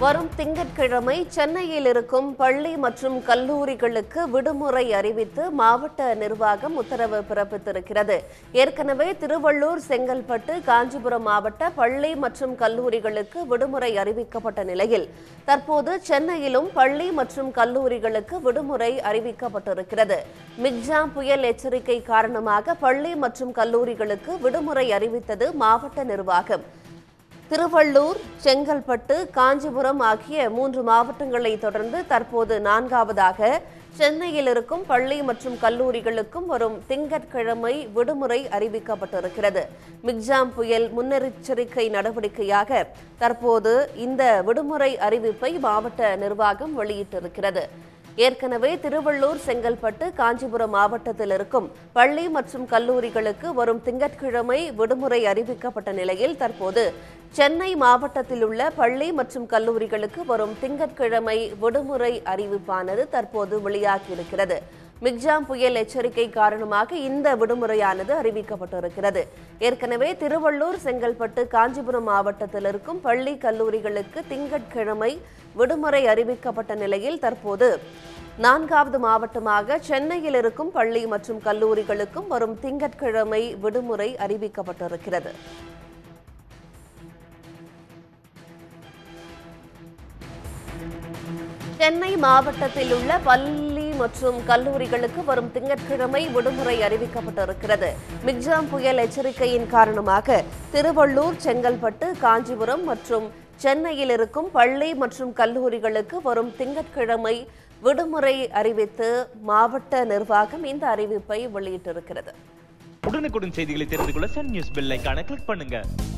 வரும் திங்கட்கிழமை சென்னையில் இருக்கும் பள்ளி மற்றும் கல்லூரிகளுக்கு விடுமுறை அறிவித்து மாவட்ட நிர்வாகம் உத்தரவு பிறப்பித்திருக்கிறது ஏற்கனவே திருவள்ளூர் செங்கல்பட்டு காஞ்சிபுரம் மாவட்ட பள்ளி மற்றும் கல்லூரிகளுக்கு விடுமுறை அறிவிக்கப்பட்ட நிலையில் தற்போது சென்னையிலும் பள்ளி மற்றும் கல்லூரிகளுக்கு விடுமுறை அறிவிக்கப்பட்டிருக்கிறது மிக்ஜாம் புயல் எச்சரிக்கை காரணமாக பள்ளி மற்றும் கல்லூரிகளுக்கு விடுமுறை அறிவித்தது மாவட்ட நிர்வாகம் திருவள்ளூர் செங்கல்பட்டு காஞ்சிபுரம் ஆகிய மூன்று மாவட்டங்களை தொடர்ந்து தற்போது நான்காவதாக சென்னையில் இருக்கும் பள்ளி மற்றும் கல்லூரிகளுக்கும் வரும் திங்கட்கிழமை விடுமுறை அறிவிக்கப்பட்டிருக்கிறது மிக்ஜாம் புயல் முன்னெச்சரிக்கை நடவடிக்கையாக தற்போது இந்த விடுமுறை அறிவிப்பை மாவட்ட நிர்வாகம் வெளியிட்டிருக்கிறது ஏற்கனவே திருவள்ளூர் செங்கல்பட்டு காஞ்சிபுரம் மாவட்டத்தில் இருக்கும் பள்ளி மற்றும் கல்லூரிகளுக்கு வரும் திங்கட்கிழமை விடுமுறை அறிவிக்கப்பட்ட நிலையில் தற்போது சென்னை மாவட்டத்தில் உள்ள பள்ளி மற்றும் கல்லூரிகளுக்கு வரும் திங்கட்கிழமை விடுமுறை அறிவிப்பானது தற்போது வெளியாகியிருக்கிறது மிக்ஜாம் புயல் எச்சரிக்கை காரணமாக இந்த விடுமுறையானது அறிவிக்கப்பட்டிருக்கிறது ஏற்கனவே திருவள்ளூர் செங்கல்பட்டு காஞ்சிபுரம் மாவட்டத்தில் இருக்கும் பள்ளி கல்லூரிகளுக்கு திங்கட்கிழமை விடுமுறை அறிவிக்கப்பட்ட நிலையில் தற்போது நான்காவது மாவட்டமாக சென்னையில் இருக்கும் பள்ளி மற்றும் கல்லூரிகளுக்கும் வரும் திங்கட்கிழமை விடுமுறை அறிவிக்கப்பட்டிருக்கிறது சென்னை மாவட்டத்தில் உள்ள பள்ளி மற்றும் கல்லூரிகளுக்கு வரும் திங்கட்கிழமை விடுமுறை அறிவிக்கப்பட்டிருக்கிறது மிக்ஜாம் புயல் எச்சரிக்கையின் காரணமாக திருவள்ளூர் செங்கல்பட்டு காஞ்சிபுரம் மற்றும் சென்னையில் இருக்கும் பள்ளி மற்றும் கல்லூரிகளுக்கு வரும் திங்கட்கிழமை விடுமுறை அறிவித்து மாவட்ட நிர்வாகம் இந்த அறிவிப்பை வெளியிட்டிருக்கிறது உடனுக்குடன் செய்திகளை தெரிந்து கொள்ள சன் நியூஸ் பெல் ஐகானை கிளிக் பண்ணுங்க